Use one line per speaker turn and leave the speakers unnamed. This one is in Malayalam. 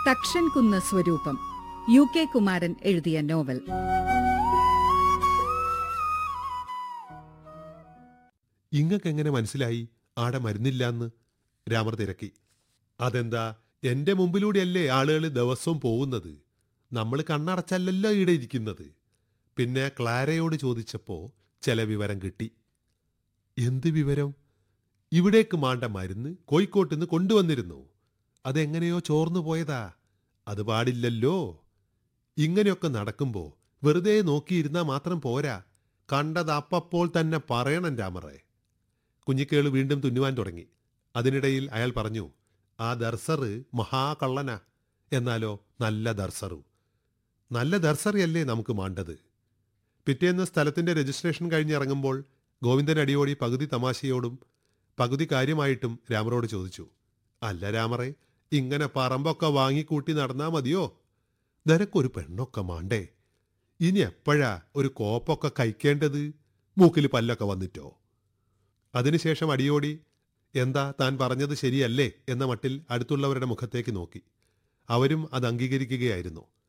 തക്ഷൻ കുന്ന് സ്വരൂപം യു കെ കുമാരൻ എഴുതിയ നോവൽ
ഇങ്ങക്കെങ്ങനെ മനസ്സിലായി ആടെ മരുന്നില്ലാന്ന് രാമർ തിരക്കി അതെന്താ എന്റെ മുമ്പിലൂടെയല്ലേ ആളുകൾ ദിവസവും പോകുന്നത് നമ്മൾ കണ്ണടച്ചല്ലല്ലോ ഇവിടെ ഇരിക്കുന്നത് പിന്നെ ക്ലാരയോട് ചോദിച്ചപ്പോ ചില വിവരം കിട്ടി എന്ത് വിവരം ഇവിടേക്ക് മാണ്ട മരുന്ന് കോഴിക്കോട്ട് നിന്ന് കൊണ്ടുവന്നിരുന്നു അതെങ്ങനെയോ ചോർന്നു പോയതാ അത് പാടില്ലല്ലോ ഇങ്ങനെയൊക്കെ നടക്കുമ്പോ വെറുതെ നോക്കിയിരുന്നാ മാത്രം പോരാ കണ്ടത് അപ്പപ്പോൾ തന്നെ പറയണം രാമറേ കുഞ്ഞിക്കേള് വീണ്ടും തുന്നുവാൻ തുടങ്ങി അതിനിടയിൽ അയാൾ പറഞ്ഞു ആ ദർസറ് മഹാകള്ളനാ എന്നാലോ നല്ല ദർസറു നല്ല ദർസറിയല്ലേ നമുക്ക് മാണ്ടത് പിറ്റേന്ന് സ്ഥലത്തിന്റെ രജിസ്ട്രേഷൻ കഴിഞ്ഞിറങ്ങുമ്പോൾ ഗോവിന്ദൻ അടിയോടി പകുതി തമാശയോടും പകുതി കാര്യമായിട്ടും രാമറോട് ചോദിച്ചു അല്ല രാമറെ ഇങ്ങനെ പറമ്പൊക്കെ വാങ്ങിക്കൂട്ടി നടന്നാ മതിയോ നിനക്കൊരു പെണ്ണൊക്കെ മാണ്ടേ ഇനി എപ്പോഴാ ഒരു കോപ്പൊക്കെ കഴിക്കേണ്ടത് മൂക്കിൽ പല്ലൊക്കെ വന്നിട്ടോ അതിനുശേഷം അടിയോടി എന്താ താൻ പറഞ്ഞത് ശരിയല്ലേ എന്ന മട്ടിൽ അടുത്തുള്ളവരുടെ മുഖത്തേക്ക് നോക്കി അവരും അത് അംഗീകരിക്കുകയായിരുന്നു